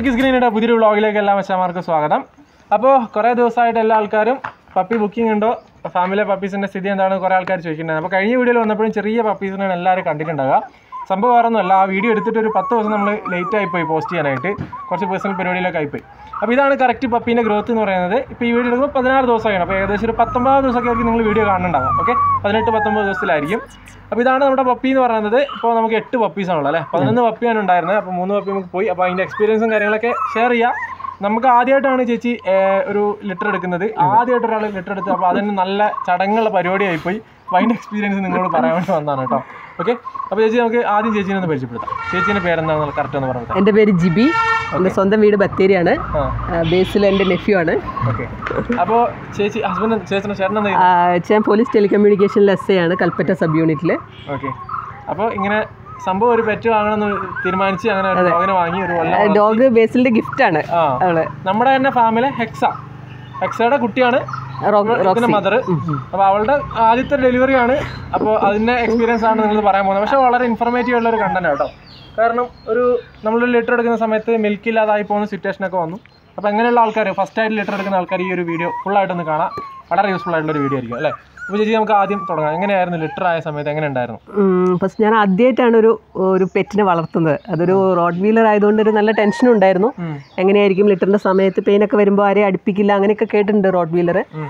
Milky സ്ക്രീനിയുടെ പുതിയൊരു വ്ളോഗിലേക്ക് എല്ലാ മച്ചാമാർക്കും സ്വാഗതം അപ്പോൾ കുറേ ദിവസമായിട്ട് എല്ലാ ആൾക്കാരും പപ്പി ബുക്കിംഗ് ഉണ്ടോ ഫാമിലി പപ്പീസിൻ്റെ സ്ഥിതി എന്താണ് കുറേ ആൾക്കാർ ചോദിക്കുന്നത് അപ്പോൾ കഴിഞ്ഞ വീഡിയോയിൽ വന്നപ്പോഴും ചെറിയ പപ്പീസിനാണ് എല്ലാവരും കണ്ടിട്ടുണ്ടാവുക സംഭവം വേറൊന്നുമല്ല ആ വീഡിയോ എടുത്തിട്ട് ഒരു പത്ത് ദിവസം നമ്മൾ ലേറ്റ് ആയിപ്പോയി പോസ്റ്റ് ചെയ്യാനായിട്ട് കുറച്ച് പേഴ്സണൽ പരിപാടിയിലൊക്കെ ആയിപ്പോയി അപ്പോൾ ഇതാണ് കറക്റ്റ് പപ്പീൻ്റെ ഗ്രോത്ത് എന്ന് പറയുന്നത് ഇപ്പോൾ ഈ വീഡിയോ എടുക്കുമ്പോൾ പതിനാറ് ദിവസമാണ് അപ്പോൾ ഏകദേശം ഒരു പത്തൊമ്പത് ദിവസമൊക്കെ ആയിരിക്കും നിങ്ങൾ വീഡിയോ കാണുന്നുണ്ടാവുക ഓക്കെ പതിനെട്ട് പത്തൊമ്പത് ദിവസത്തിലായിരിക്കും അപ്പോൾ ഇതാണ് നമ്മുടെ പപ്പി എന്ന് പറയുന്നത് ഇപ്പോൾ നമുക്ക് എട്ട് പപ്പീസാണുള്ളത് അല്ലേ പതിനൊന്ന് പപ്പിയാണ് ഉണ്ടായിരുന്നത് അപ്പോൾ മൂന്ന് പപ്പി നമുക്ക് പോയി അപ്പോൾ അതിൻ്റെ എക്സ്പീരിയൻസും കാര്യങ്ങളൊക്കെ ഷെയർ ചെയ്യാം നമുക്ക് ആദ്യമായിട്ടാണ് ചേച്ചി ഏർ, ഒരു ലിറ്റർ എടുക്കുന്നത് ആദ്യമായിട്ട് ഒരാൾ ലിറ്റർ എടുത്ത് അപ്പോൾ അതിന് നല്ല ചടങ്ങുള്ള പരിപാടിയായി പോയി അപ്പോൾ അതിൻ്റെ എക്സ്പീരിയൻസ് നിങ്ങളോട് പറയാൻ വേണ്ടി വന്നതാണ് കേട്ടോ ഓക്കെ അപ്പോൾ ചേച്ചി നമുക്ക് ആദ്യം ചേച്ചീനെ ഒന്ന് പരിചയപ്പെടുത്താം ചേച്ചീൻ്റെ പേരെന്താണെന്ന് കറക്റ്റ് ഒന്ന് പറഞ്ഞത് എൻ്റെ പേര് ജിബി എൻ്റെ സ്വന്തം വീട് ബത്തേരിയാണ് ആ ബേസിൽ എൻ്റെ നെഫ്യൂ ആണ് ഓക്കെ അപ്പോൾ ചേച്ചി ഹസ്ബൻഡ് ചേച്ചി ചേട്ടൻ എന്താ ആ, ഞാൻ പോലീസ് ടെലികമ്മ്യൂണിക്കേഷനിൽ എസ് ഐ ആണ് കൽപ്പറ്റ സബ് യൂണിറ്റിൽ ഓക്കെ അപ്പോൾ ഇങ്ങനെ സംഭവം ഒരു പെറ്റ് വാങ്ങണമെന്ന് തീരുമാനിച്ച് അങ്ങനെ ഒരു ഡോഗിനെ വാങ്ങി ഒരു കൊല്ലം ഡോഗ് ബേസിലിൻ്റെ ഗിഫ്റ്റാണ് ആ അവള് നമ്മുടെ തന്നെ ഫാമിലെ ഹെക്സ ഹെക്സയുടെ കുട്ടിയാണ് ഇതിന്റെ മദർ അപ്പോൾ അവളുടെ ആദ്യത്തെ ഡെലിവറി ആണ് അപ്പോൾ അതിന്റെ എക്സ്പീരിയൻസ് ആണ് നിങ്ങൾ പറയാൻ പോകുന്നത് പക്ഷേ വളരെ ഇൻഫർമേറ്റീവ് ഉള്ള ഒരു കണ്ടന്റ് കേട്ടോ കാരണം ഒരു നമ്മളൊരു ലിറ്റർ എടുക്കുന്ന സമയത്ത് മിൽക്ക് ഇല്ലാതായി പോകുന്ന സിറ്റുവേഷൻ ഒക്കെ വന്നു അപ്പോൾ അങ്ങനെയുള്ള ആൾക്കാർ ഫസ്റ്റ് ആയിട്ട് ലിറ്റർ എടുക്കുന്ന ആൾക്കാർ ഈ ഒരു വീഡിയോ ഫുള്ളായിട്ടൊന്ന് കാണാം വളരെ യൂസ്ഫുൾ ആയിട്ടുള്ള ഒരു വീഡിയോ ആയിരിക്കും അല്ലേ അപ്പോൾ ചേച്ചി നമുക്ക് ആദ്യം തുടങ്ങാം എങ്ങനെയായിരുന്നു ലിറ്റർ ആയ സമയത്ത് എങ്ങനെ ഉണ്ടായിരുന്നു ഫസ്റ്റ് ഞാൻ ആദ്യമായിട്ടാണ് ഒരു ഒരു പെറ്റിനെ വളർത്തുന്നത് അതൊരു റോഡ് വീലർ ആയതുകൊണ്ട് ഒരു നല്ല ടെൻഷനും ഉണ്ടായിരുന്നു ഉം. എങ്ങനെയായിരിക്കും ലിറ്ററിൻ്റെ സമയത്ത് പെയിനൊക്കെ വരുമ്പോൾ ആരെയും അടുപ്പിക്കില്ല അങ്ങനെയൊക്കെ കേട്ടിട്ടുണ്ട് റോഡ് വീലർ ഉം.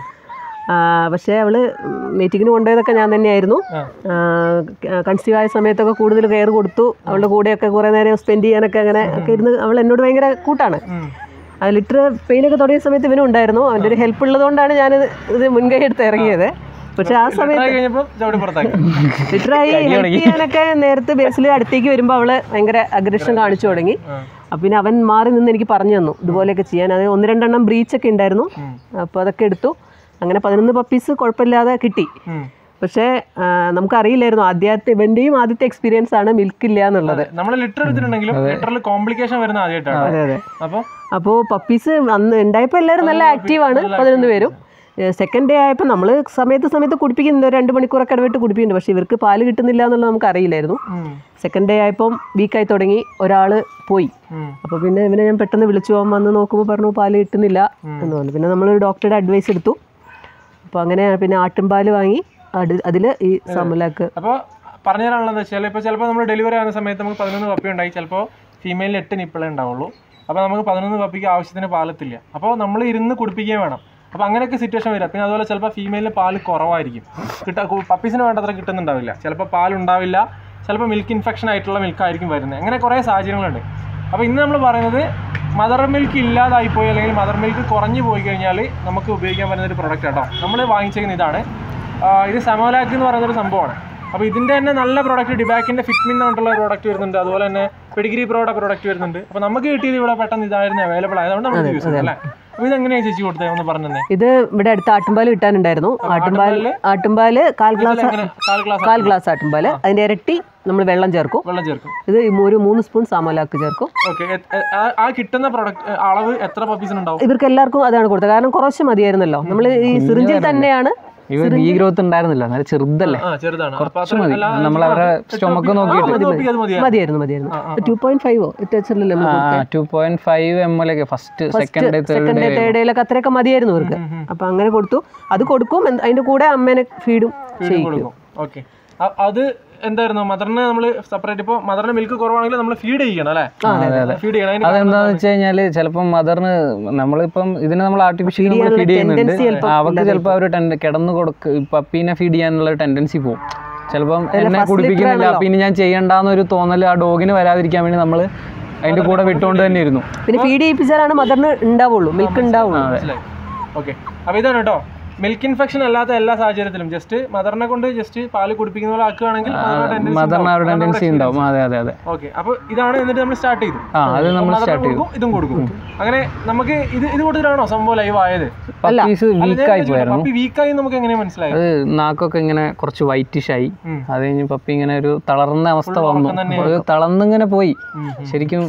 പക്ഷേ അവള് മീറ്റിങ്ങിന് കൊണ്ടുപോയതൊക്കെ ഞാൻ തന്നെയായിരുന്നു ആ. കൺസീവ് ആയ സമയത്തൊക്കെ കൂടുതൽ കെയർ കൊടുത്തു അവളുടെ കൂടെയൊക്കെ കുറേ നേരം സ്പെൻഡ് ചെയ്യാനൊക്കെ അങ്ങനെ ഒക്കെ ഇരുന്ന് അവൾ എന്നോട് ഭയങ്കര കൂട്ടാണ് ഉം. ആ ലിറ്റർ പെയിനൊക്കെ തുടങ്ങിയ സമയത്ത് ഇവനും ഉണ്ടായിരുന്നു അവൻ്റെ ഒരു ഹെൽപ്പ് ഉള്ളതുകൊണ്ടാണ് ഞാൻ ഇത് മുൻകൈ എടുത്ത് ഇറങ്ങിയത് പക്ഷെ ആ സമയത്ത് ആയി കഴിഞ്ഞപ്പോൾ ചവിടി പുറത്താക്കി ലിറ്ററായി ഹെൽപ്പ് ചെയ്യാനൊക്കെ നേരത്തെ ബേസിൽ അടുത്തേക്ക് വരുമ്പോൾ അവള് ഭയങ്കര അഗ്രഷൻ കാണിച്ചു തുടങ്ങി ആ. അപ്പം പിന്നെ അവൻ മാറി നിന്ന് എനിക്ക് പറഞ്ഞു തന്നു ഇതുപോലെയൊക്കെ ചെയ്യാൻ അത് ഒന്ന് രണ്ടെണ്ണം ബ്രീച്ചൊക്കെ ഉണ്ടായിരുന്നു ഉം. അപ്പോൾ അതൊക്കെ എടുത്തു അങ്ങനെ പതിനൊന്ന് പപ്പീസ് കുഴപ്പമില്ലാതെ കിട്ടി ഉം. പക്ഷേ ആ, നമുക്കറിയില്ലായിരുന്നു ആദ്യത്തെ ഇവൻ്റെയും ആദ്യത്തെ എക്സ്പീരിയൻസ് ആണ് മിൽക്ക് ഇല്ല എന്നുള്ളത് നമ്മൾ ലിറ്റർ എടുത്തിട്ടുണ്ടെങ്കിലും ലിറ്ററിൽ കോംപ്ലിക്കേഷൻ വരുന്ന ആദ്യമായിട്ടാണ് അതെ അതെ അപ്പോൾ അപ്പോൾ പപ്പീസ് അന്ന് ഉണ്ടായപ്പോൾ എല്ലാവരും നല്ല ആക്റ്റീവാണ് പതിനൊന്ന് പേരും സെക്കൻഡ് ഡേ ആയപ്പോൾ നമ്മൾ സമയത്ത് സമയത്ത് കുടിപ്പിക്കുന്നുണ്ട് ഒരു രണ്ട് മണിക്കൂറൊക്കെ ഇടവിട്ട് കുടിപ്പിക്കുന്നുണ്ട് പക്ഷേ ഇവർക്ക് പാല് കിട്ടുന്നില്ല എന്നുള്ളത് നമുക്ക് അറിയില്ലായിരുന്നു സെക്കൻഡ് ഡേ ആയപ്പം വീക്കായി തുടങ്ങി ഒരാൾ പോയി അപ്പോൾ പിന്നെ ഇവനെ ഞാൻ പെട്ടെന്ന് വിളിച്ചു പോകാൻ വന്ന് നോക്കുമ്പോൾ പറഞ്ഞു പാല് കിട്ടുന്നില്ല എന്ന് പറഞ്ഞു പിന്നെ നമ്മൾ ഡോക്ടറുടെ അഡ്വൈസ് എടുത്തു അപ്പോൾ അങ്ങനെ പിന്നെ ആട്ടുംപാല് വാങ്ങി അതിൽ ഈ സമലാക്ക് അപ്പോൾ പറഞ്ഞു തരാനുള്ളത് വെച്ചാൽ ഇപ്പോൾ ചിലപ്പോൾ നമ്മൾ ഡെലിവറി ആകുന്ന സമയത്ത് നമുക്ക് പതിനൊന്ന് പപ്പി ഉണ്ടായി ചിലപ്പോൾ ഫീമെയിലിൽ എട്ട് നിപ്പിളേ ഉണ്ടാവുള്ളൂ അപ്പോൾ നമുക്ക് പതിനൊന്ന് പപ്പിക്ക് ആവശ്യത്തിന് പാലെത്തില്ല അപ്പോൾ നമ്മൾ ഇരുന്ന് കുടിപ്പിക്കുകയും വേണം അപ്പോൾ അങ്ങനെയൊക്കെ സിറ്റുവേഷൻ വരിക പിന്നെ അതുപോലെ ചിലപ്പോൾ ഫീമെയിലിന് പാല് കുറവായിരിക്കും കിട്ടാ പപ്പീസിന് വേണ്ടത്ര കിട്ടുന്നുണ്ടാവില്ല ചിലപ്പോൾ പാലുണ്ടാവില്ല ചിലപ്പോൾ മിൽക്ക് ഇൻഫെക്ഷൻ ആയിട്ടുള്ള മിൽക്കായിരിക്കും വരുന്നത് അങ്ങനെ കുറേ സാഹചര്യങ്ങളുണ്ട് അപ്പോൾ ഇന്ന് നമ്മൾ പറയുന്നത് മദർ മിൽക്ക് ഇല്ലാതായിപ്പോയി അല്ലെങ്കിൽ മദർ മിൽക്ക് കുറഞ്ഞു പോയി കഴിഞ്ഞാൽ നമുക്ക് ഉപയോഗിക്കാൻ പറ്റുന്ന ഒരു പ്രൊഡക്റ്റ് കേട്ടോ നമ്മൾ വാങ്ങിച്ചേക്കുന്ന ഇതാണ് ആ, ഇത് സമോലാക്ക് എന്ന് പറയുന്ന ഒരു സംഭവമാണ് അപ്പോൾ ഇതിൻ്റെ തന്നെ നല്ല പ്രോഡക്റ്റ് ഡിബാക്കിൻ്റെ ഫിറ്റ്മിൻ എന്ന് പറഞ്ഞിട്ടുള്ള പ്രോഡക്റ്റ് വരുന്നുണ്ട് അതുപോലെ തന്നെ പെഡിഗ്രി പ്രോയുടെ പ്രോഡക്റ്റ് വരുന്നുണ്ട് അപ്പോൾ നമുക്ക് കിട്ടിയത് ഇവിടെ പെട്ടെന്ന് ഇതായിരുന്നു അവൈലബിൾ ആയതുകൊണ്ട് നമ്മൾ യൂസ് ചെയ്യുന്നത് അല്ലേ അപ്പോൾ ഇതെങ്ങനെയാണ് ചേച്ചി കൊടുത്തത് ഒന്ന് പറഞ്ഞു തന്നെ ഇത് ഇവിടെ അടുത്ത് ആട്ടുംപാല് കിട്ടാനുണ്ടായിരുന്നു ആട്ടുംപാൽ ആട്ടുംപാല് കാൽ ഗ്ലാസ് എങ്ങനെ കാൽ ഗ്ലാസ് കാൽ ഗ്ലാസ് ആട്ടുംപാല് അതിൻ്റെ ഇരട്ടി നമ്മൾ വെള്ളം ചേർക്കും വെള്ളം ചേർക്കും ഇത് ഒരു മൂന്ന് സ്പൂൺ സാമലാക്ക് ചേർക്കും ഓക്കെ ആ കിട്ടുന്ന പ്രോഡക്റ്റ് അളവ് എത്ര പപ്പീസിനുണ്ടാവും ഇവർക്ക് എല്ലാവർക്കും അതാണ് കൊടുത്തത് കാരണം കുറച്ച് മതിയായിരുന്നല്ലോ നമ്മൾ ഈ സിറിഞ്ചിൽ തന്നെയാണ് ഇവ ഈ ഗ്രോത്ത് ഉണ്ടായിരുന്നില്ല നല്ല ചെറുതല്ലേ ആ ചെറുതാണ് അപ്പോൾ കുറച്ച് മതി നമ്മൾ അവരുടെ സ്റ്റൊമക്ക് നോക്കിയിട്ട് അത് നോക്കിയത് മതിയാ മതിയായിരുന്നു മതിയായിരുന്നു ടു പോയിന്റ് ഫൈവോ ഇറ്റച്ചല്ലേ two point five M L ഒക്കെ first second third second third ഡേയിലൊക്കെ അത്രയൊക്കെ മതിയായിരുന്നു ഇവർക്ക് അപ്പൊ അങ്ങനെ കൊടുത്തു അത് കൊടുക്കും എന്ത് അതിന്റെ കൂടെ അമ്മേനെ ഫീഡും ചെയ്യും കൊടുക്കും ഓക്കെ അത് എന്തായിരുന്നു മദറിന് നമ്മൾ സെപ്പറേറ്റ് ഇപ്പോൾ മദറിന് മിൽക്ക് കുറവാണെങ്കിൽ നമ്മൾ ഫീഡ് ചെയ്യണം അല്ലേ ഫീഡ് ചെയ്യണം അതിന് അതെന്താന്ന് വെച്ച് കഴിഞ്ഞാല് ചിലപ്പം മദറിന് നമ്മളിപ്പം ഇതിനെ നമ്മൾ ആർട്ടിഫിഷ്യലി നമ്മൾ ഫീഡ് ചെയ്യുന്നുണ്ട് tendency ചിലപ്പം അവർക്ക് ചിലപ്പോൾ അവർ കിടന്ന് കൊടുക്ക് പപ്പീനെ ഫീഡ് ചെയ്യാനുള്ള ടെൻഡൻസി പോകും ചിലപ്പം എന്നെ കുടിപ്പിക്കുന്നില്ല പിന്നെ ഞാൻ ചെയ്യണ്ടെന്നൊരു തോന്നൽ ആ ഡോഗിന് വരാതിരിക്കാൻ വേണ്ടി നമ്മൾ അതിന്റെ കൂടെ വിട്ടുകൊണ്ട് തന്നെ ഇരുന്നു പിന്നെ ഫീഡ് ചെയ്യിപ്പിച്ചാലാണ് മദറിന് ഉണ്ടാവുള്ളൂ മിൽക്ക് ഉണ്ടാവുള്ളൂ മനസ്സിലായി ഓക്കെ അപ്പോൾ ഇതാണ് കേട്ടോ മിൽക്ക് ഇൻഫെക്ഷൻ അല്ലാത്ത എല്ലാ സാഹചര്യത്തിലും ജസ്റ്റ് മദറിനെ കൊണ്ട് ജസ്റ്റ് പാല് കുടിപ്പിക്കുന്ന പോലെ ആക്കുകയാണെങ്കിൽ മദറിന് ആ ഒരു ടെൻഡൻസി ഉണ്ടാവും അതെ അതെ അതെ ഓക്കെ അപ്പോൾ ഇതാണ് എന്നിട്ട് നമ്മൾ സ്റ്റാർട്ട് ചെയ്തു ആ അത് നമ്മൾ മദറിന് സ്റ്റാർട്ട് ചെയ്തു കൊടുക്കും ഇതും കൊടുക്കും അങ്ങനെ നമുക്ക് ഇത് ഇത് കൊടുത്തിട്ടാണോ സംഭവം ലൈവ് ആയത് പപ്പീസ് വീക്കായി പോയായിരുന്നു പപ്പി വീക്കായി നമുക്ക് എങ്ങനെ മനസ്സിലായത് അത് നാക്കൊക്കെ ഇങ്ങനെ കുറച്ച് വൈറ്റിഷ് ആയി ഉം. അത് കഴിഞ്ഞ് പപ്പി ഇങ്ങനെ ഒരു തളർന്ന അവസ്ഥ വന്നു തന്നെ ഒരു തളർന്നിങ്ങനെ പോയി ഉം, ശരിക്കും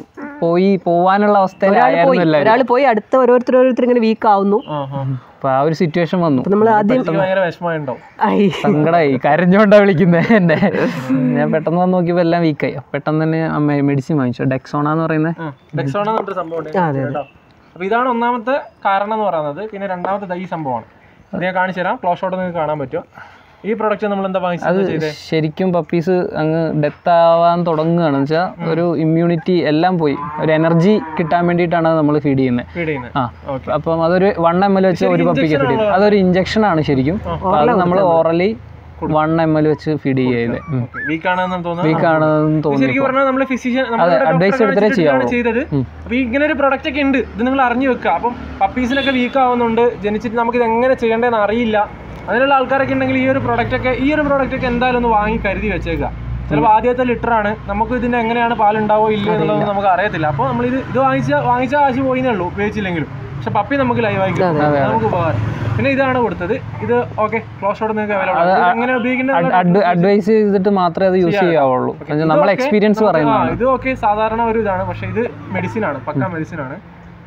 പോയി പോവാനുള്ള ഒരാൾ പോയി അവസ്ഥയിലായിരുന്നു എല്ലാവരും ഒരാൾ പോയി അടുത്ത ഓരോരുത്തർ ഓരോരുത്തർ ഇങ്ങനെ വീക്ക് ആവുന്നു ആ ആ അപ്പൊ ആ ഒരു സിറ്റുവേഷൻ വന്നു അപ്പൊ നമ്മൾ ആദ്യം എനിക്ക് ഭയങ്കര വിഷമമുണ്ടാവും ഐ സങ്കടമായി കരഞ്ഞോണ്ടാ വിളിക്കുന്നത് എന്നെ ഞാൻ പെട്ടെന്ന് വന്ന് നോക്കിയപ്പോൾ എല്ലാം വീക്കായി പെട്ടെന്ന് തന്നെ അമ്മ മെഡിസിൻ വാങ്ങിച്ചു ഡെക്സോണ എന്ന് പറയുന്നത് ഡെക്സോണ എന്ന് പറഞ്ഞൊരു സംഭവം ഉണ്ട് ആ, അതെ, കേട്ടോ അപ്പൊ ഇതാണ് ഒന്നാമത്തെ കാരണം എന്ന് പറയുന്നത് പിന്നെ രണ്ടാമത്തെ ദാ ഈ സംഭവമാണ് ഇത് ഞാൻ കാണിച്ചു തരാം ക്ലോസ് ഷോട്ട് നിങ്ങൾക്ക് കാണാൻ പറ്റും ഈ പ്രൊഡക്റ്റ് നമ്മൾ എന്താ വാങ്ങിച്ചത് ചെയ്തേ ശരിക്കും പപ്പീസ് അങ്ങ് ഡെത്ത് ആവാൻ തുടങ്ങുകയാണ് വെച്ചാൽ ഒരു ഇമ്മ്യൂണിറ്റി എല്ലാം പോയി ഒരു എനർജി കിട്ടാൻ വേണ്ടിയിട്ടാണ് നമ്മൾ ഫീഡ് ചെയ്യുന്നത് ഫീഡ് ചെയ്യുന്നത് ആ ഓക്കെ അപ്പം അതൊരു വൺ എം എൽ വെച്ച് ഒരു പപ്പിക്ക് ഫീഡ് ചെയ്യും അതൊരു ഇഞ്ചക്ഷൻ ആണ് ശരിക്കും അപ്പൊ അത് നമ്മൾ ഓറലി വൺ എം എൽ വെച്ച് ഫീഡ് ചെയ്യുന്നത് വീക്ക് ആണെന്ന് തോന്നുന്നു വീക്ക് ആണെന്ന് തോന്നി ശരിക്കും പറഞ്ഞാൽ നമ്മൾ ഫിസിഷ്യൻ advice എടുത്തിട്ടേ ചെയ്യാവൂ. ചെയ്തത് അപ്പൊ ഈ ഇങ്ങനെ ഒരു പ്രൊഡക്റ്റ് ഒക്കെ ഉണ്ട് ഇത് നിങ്ങൾ അറിഞ്ഞു വെക്കുക അപ്പം പപ്പീസിനൊക്കെ വീക്ക് ആവുന്നുണ്ട് ജനിച്ചിട്ട് നമുക്ക് ഇത് എങ്ങനെ ചെയ്യേണ്ടതെന്ന് അറിയില്ല അതിനുള്ള ആൾക്കാരൊക്കെ ഉണ്ടെങ്കിൽ ഈ ഒരു പ്രൊഡക്റ്റ് ഒക്കെ ഈ ഒരു പ്രൊഡക്റ്റ് ഒക്കെ എന്തായാലും ഒന്ന് വാങ്ങി കരുതി വെച്ചേക്കുക ചിലപ്പോൾ ആദ്യത്തെ ലിറ്റർ ആണ് നമുക്ക് ഇതിന്റെ എങ്ങനെയാണ് പാലുണ്ടാവോ ഇല്ലയോ എന്നുള്ളത് നമുക്ക് അറിയത്തില്ല അപ്പോൾ നമ്മൾ ഇത് ഇത് വാങ്ങിച്ച വാങ്ങിച്ച കാശ് പോയിന്നേ ഉള്ളൂ ഉപയോഗിച്ചില്ലെങ്കിലും പക്ഷെ പപ്പി നമുക്ക് ലൈവ് ആയി കിട്ടും. അത് നമുക്ക് ഉപകാരം പിന്നെ ഇതാണ് കൊടുത്തത് ഇത് ഓക്കെ ക്ലോസ് ഷോട്ട് നിങ്ങൾക്ക് അവൈലബിൾ എങ്ങനെ ഉപയോഗിക്കേണ്ടത് അഡ്വൈസ് ചെയ്തിട്ട് മാത്രമേ അത് യൂസ് ചെയ്യാവുള്ളൂ എന്നുവെച്ചാൽ നമ്മളെ എക്സ്പീരിയൻസ് പറയുന്നതാണ് ഇത് ഓക്കെ സാധാരണ ഒരു ഇതാണ് പക്ഷെ ഇത് മെഡിസിൻ ആണ് പക്ക മെഡിസിൻ ആണ്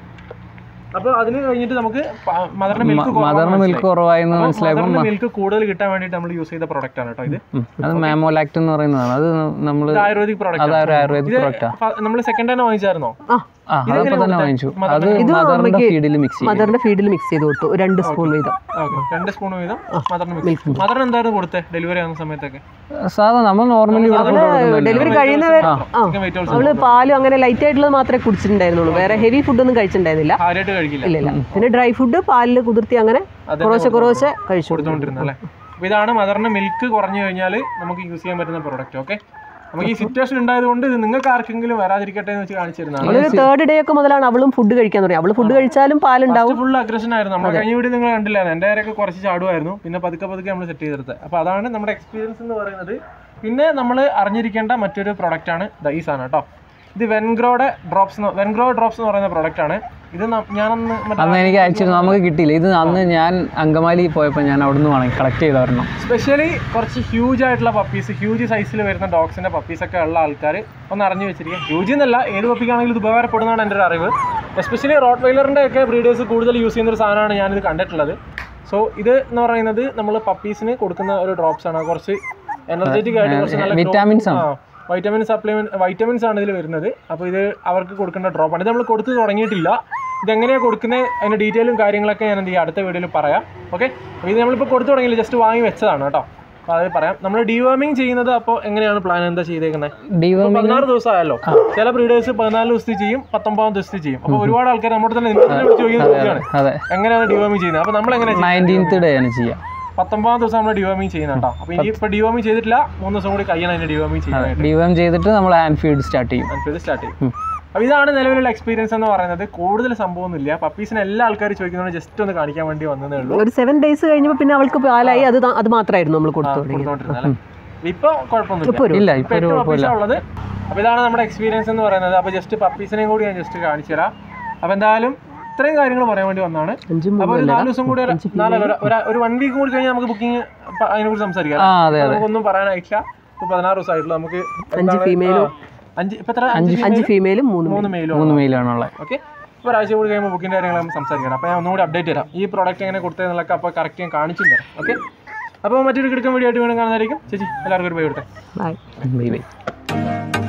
അപ്പോൾ അതിന് കഴിഞ്ഞിട്ട് നമുക്ക് മദറിന്റെ മിൽക്ക് മദറിന് മിൽക്ക് കുറവായെന്ന് മനസ്സിലായപ്പോൾ മദറിന്റെ മിൽക്ക് കൂടുതൽ കിട്ടാൻ വേണ്ടിയിട്ട് നമ്മൾ യൂസ് ചെയ്ത പ്രൊഡക്റ്റ് ആണ് കേട്ടോ ഇത് ഉം. അത് മാമോലാക്ട് എന്ന് പറയുന്നതാണ് അത് നമ്മൾ ഇത് ആയുർവേദിക് അത് പ്രൊഡക്റ്റ് ഒരു ആയുർവേദിക് പ്രോഡക്റ്റാ നമ്മൾ സെക്കൻഡ് തന്നെ വാങ്ങിച്ചായിരുന്നോ ആ ആ അതപ്പോൾ തന്നെ വാങ്ങിച്ചു അത് ഇത് മദറിന്റെ അമ്മയ്ക്ക് ഫീഡിൽ മിക്സ് ചെയ്യും മദറിന്റെ ഫീഡിൽ മിക്സ് ചെയ്ത് കൊടുത്തു ഒരു രണ്ട് സ്പൂൺ വീതം ഓക്കെ രണ്ട് സ്പൂൺ വീതം മദറിന് മിൽക്ക് മദറിന് എന്തായിരുന്നു കൊടുത്തേ ഡെലിവറി ആവുന്ന സമയത്തൊക്കെ സാധാ നമ്മൾ നോർമലി ഇവിടെ ഫുഡ് കൊടുക്കുന്നില്ല ഡെലിവറി കഴിയുന്നവരെ ആ ചിക്കൻ വെയിറ്റ് ഓൾസോ അവള് പാലും അങ്ങനെ ലൈറ്റ് ആയിട്ടുള്ളത് മാത്രമേ കുടിച്ചിട്ടുണ്ടായിരുന്നുള്ളൂ വേറെ ഹെവി ഫുഡൊന്നും കഴിച്ചിട്ടുണ്ടായിരുന്നില്ല ആരായിട്ട് കഴിക്കില്ല ഇല്ല ഇല്ല പിന്നെ ഡ്രൈ ഫുഡ് പാലിൽ കുതിർത്തി അങ്ങനെ കുറേശ്ശെ കുറേശ്ശെ കഴിച്ചു കൊടുത്തോണ്ടിരുന്നത് അല്ലേ അപ്പൊ ഇതാണ് മദറിന് മിൽക്ക് കുറഞ്ഞു കഴിഞ്ഞാൽ നമുക്ക് യൂസ് ചെയ്യാൻ പറ്റുന്ന പ്രൊഡക്റ്റ് ഓക്കെ നമുക്ക് ഈ സിറ്റുവേഷൻ ഉണ്ടായതുകൊണ്ട് ഇത് നിങ്ങൾക്ക് ആർക്കെങ്കിലും വരാതിരിക്കട്ടെ എന്ന് വെച്ച് കാണിച്ചു തരുന്നതാണ് അവളൊരു തേർഡ് ഡേ ഒക്കെ മുതലാണ് അവളും ഫുഡ് കഴിക്കാൻ തുടങ്ങി അവള് ഫുഡ് കഴിച്ചാലും പാലുണ്ടാവും ഫുൾ അഗ്രഷൻ ആയിരുന്നു നമ്മൾ കഴിഞ്ഞ വീഡിയോ നിങ്ങൾ കണ്ടില്ലായിരുന്നു എൻ്റെ നേരൊക്കെ കുറച്ച് ചാടുമായിരുന്നു പിന്നെ പതുക്കെ പതുക്കെ നമ്മൾ സെറ്റ് ചെയ്തെടുത്തത് അപ്പോൾ അതാണ് നമ്മുടെ എക്സ്പീരിയൻസ് എന്ന് പറയുന്നത് പിന്നെ നമ്മൾ അറിഞ്ഞിരിക്കേണ്ട മറ്റൊരു product ആണ് ദാ ഈ സാധനം കേട്ടോ ഇത് വെൻഗ്രോയുടെ ഡ്രോപ്സ് വെൻഗ്രോ ഡ്രോപ്സ് എന്ന് പറയുന്ന product ആണ് ഇത് ന- ഞാനന്ന് മറ്റേ അന്ന് എനിക്ക് അയച്ചിരുന്നു നമുക്ക് കിട്ടിയില്ല ഇത് അന്ന് ഞാൻ അങ്കമാലി പോയപ്പോൾ ഞാൻ അവിടുന്ന് വാങ്ങി കളക്ട് ചെയ്ത ഒരെണ്ണം സ്പെഷ്യലി കുറച്ച് ഹ്യൂജ് ആയിട്ടുള്ള പപ്പീസ് ഹ്യൂജ് സൈസിൽ വരുന്ന ഡോഗ്സിന്റെ പപ്പീസ് ഒക്കെ ഉള്ള ആൾക്കാർ ഒന്ന് അറിഞ്ഞു വെച്ചിരിക്കുക ഹ്യൂജ് എന്നല്ല ഏത് പപ്പിക്കാണെങ്കിലും ഇത് ഉപകാരപ്പെടുന്നതാണ് എൻ്റെ ഒരു അറിവ് എസ്പെഷ്യലി റോട്ട് വൈലറിൻ്റെ ഒക്കെ ബ്രീഡേഴ്സ് കൂടുതൽ യൂസ് ചെയ്യുന്ന ഒരു സാധനമാണ് ഞാനിത് കണ്ടിട്ടുള്ളത് സോ ഇത് എന്ന് പറയുന്നത് നമ്മൾ പപ്പീസിന് കൊടുക്കുന്ന ഒരു ഡ്രോപ്സ് ആണ് കുറച്ച് എനർജറ്റിക് ആയിട്ട് കുറച്ച് നല്ല vitamins ആണ്. വൈറ്റമിൻ സപ്ലിമെന്റ് വൈറ്റമിൻസ് ആണ് ഇതിൽ വരുന്നത് അപ്പോൾ ഇത് അവർക്ക് കൊടുക്കേണ്ട ഡ്രോപ്പാണ് ഇത് നമ്മൾ കൊടുത്തു തുടങ്ങിയിട്ടില്ല ഇതെങ്ങനെയാണ് കൊടുക്കുന്നത് അതിൻ്റെ ഡീറ്റെയിലും കാര്യങ്ങളൊക്കെ ഞാൻ എന്ത് ചെയ്യാം അടുത്ത വീഡിയോയിൽ പറയാം ഓക്കെ അപ്പോൾ ഇത് നമ്മളിപ്പോൾ കൊടുത്തു തുടങ്ങിയില്ല ജസ്റ്റ് വാങ്ങി വെച്ചതാണ് കേട്ടോ അപ്പോൾ അത് പറയാം നമ്മൾ ഡിവേമിങ് ചെയ്യുന്നത് അപ്പോൾ എങ്ങനെയാണ് പ്ലാൻ എന്താ ചെയ്തേക്കുന്നത് ഡിവോമിങ് പതിനാറ് ദിവസമായല്ലോ ചില ബ്രീഡേഴ്സ് പതിനാല് ദിവസത്തിൽ ചെയ്യും പത്തൊമ്പതാം ദിവസത്തിൽ ചെയ്യും അപ്പോൾ ഒരുപാട് ആൾക്കാർ നമ്മുടെ തന്നെ നിങ്ങൾ തന്നെ വിളിച്ച് ചോദിക്കുന്നത് അതെ എങ്ങനെയാണ് ഡിവേമിങ് ചെയ്യുന്നത് അപ്പോൾ നമ്മൾ എങ്ങനെ നയൻറ്റീൻത്ത് ഡേ ആണ് ചെയ്യാം പത്തൊമ്പതാം ദിവസം നമ്മൾ ഡിവേമിങ് ചെയ്യുന്നത് കേട്ടോ അപ്പോൾ ഇനി ഇപ്പോൾ ഡിവേമിങ് ചെയ്തിട്ടില്ല മൂന്ന് ദിവസം കൂടി കഴിയണം അതിൻ്റെ ഡിവേമിങ് ചെയ്യാനായിട്ട് ഡിവോം ചെയ്തിട്ട് നമ്മൾ ഹാൻഡ് ഫീഡ് സ്റ്റാർട്ട് ചെയ്യും ഇത് സ്റ്റാർട്ട് ചെയ്യും അപ്പോൾ ഇതാണ് നിലവിലുള്ള എക്സ്പീരിയൻസ് എന്ന് പറയുന്നത് കൂടുതൽ സംഭവമൊന്നുമില്ല പപ്പീസിന് എല്ലാ ആൾക്കാരും ചോദിക്കുന്നതുകൊണ്ട് ജസ്റ്റ് ഒന്ന് കാണിക്കാൻ വേണ്ടി വന്നതേ ഉള്ളൂ ഒരു സെവൻ ഡേയ്സ് കഴിഞ്ഞപ്പോൾ പിന്നെ അവൾക്ക് പാലായി അത് ത- അത് മാത്രമായിരുന്നു നമ്മൾ കൊടുത്തു തുടങ്ങി കൊടുത്തോണ്ടിരുന്നത് അല്ലേ ഇപ്പൊ കുഴപ്പമൊന്നുമില്ല ഇപ്പൊ ഒരു ഇല്ല ഇപ്പൊ ഒരു എട്ട് കുഴപ്പമില്ല പപ്പീസാ ഉള്ളത് അപ്പോൾ ഇതാണ് നമ്മുടെ എക്സ്പീരിയൻസ് എന്ന് പറയുന്നത് അപ്പോൾ ജസ്റ്റ് പപ്പീസിനെയും കൂടി ഞാൻ ജസ്റ്റ് കാണിച്ചു തരാം അപ്പോൾ എന്തായാലും ഇത്രയും കാര്യങ്ങൾ പറയാൻ വേണ്ടി വന്നതാണ് അഞ്ചും അപ്പോൾ ഒരു നാല് ദിവസം കൂടി ഒരു- നാലല്ല ഒരു- ഒരു ഒരു വൺ വീക്ക് കൂടി കഴിഞ്ഞാൽ നമുക്ക് ബുക്കിംഗ് അതിനെക്കുറിച്ച് സംസാരിക്കാം ആ അതെ അതെ നമുക്കൊന്നും പറയാനായിട്ടില്ല ഇപ്പോൾ പതിനാറ് ദിവസമായിട്ടുള്ളൂ നമുക്ക് എന്താണ് female ഉം. ആ, അഞ്ച് ഇപ്പം എത്ര അഞ്ച് അഞ്ച് ഫീമെയിലും മൂന്ന് മൂന്ന് മെയിലും മൂന്ന് മെയിലാണുള്ളത് ഓക്കെ ഇപ്പോൾ ഒരാഴ്ച കൂടി കഴിയുമ്പോൾ ബുക്കിൻ്റെ കാര്യങ്ങൾ നമുക്ക് സംസാരിക്കണം അപ്പോൾ ഞാൻ ഒന്നുകൂടി അപ്ഡേറ്റ് തരാം ഈ പ്രോഡക്റ്റ് എങ്ങനെ കൊടുത്തതെന്നുള്ളതൊക്കെ അപ്പോൾ കറക്റ്റ് ഞാൻ കാണിച്ചു തരാം ഓക്കെ അപ്പോൾ മറ്റൊരു കിടക്കാൻ വീഡിയോ ആയിട്ട് വേണം കാണുന്നതായിരിക്കും ചേച്ചി എല്ലാവർക്കും ഒരു ബൈ കൊടുത്തേ ബൈ ബൈ ബൈ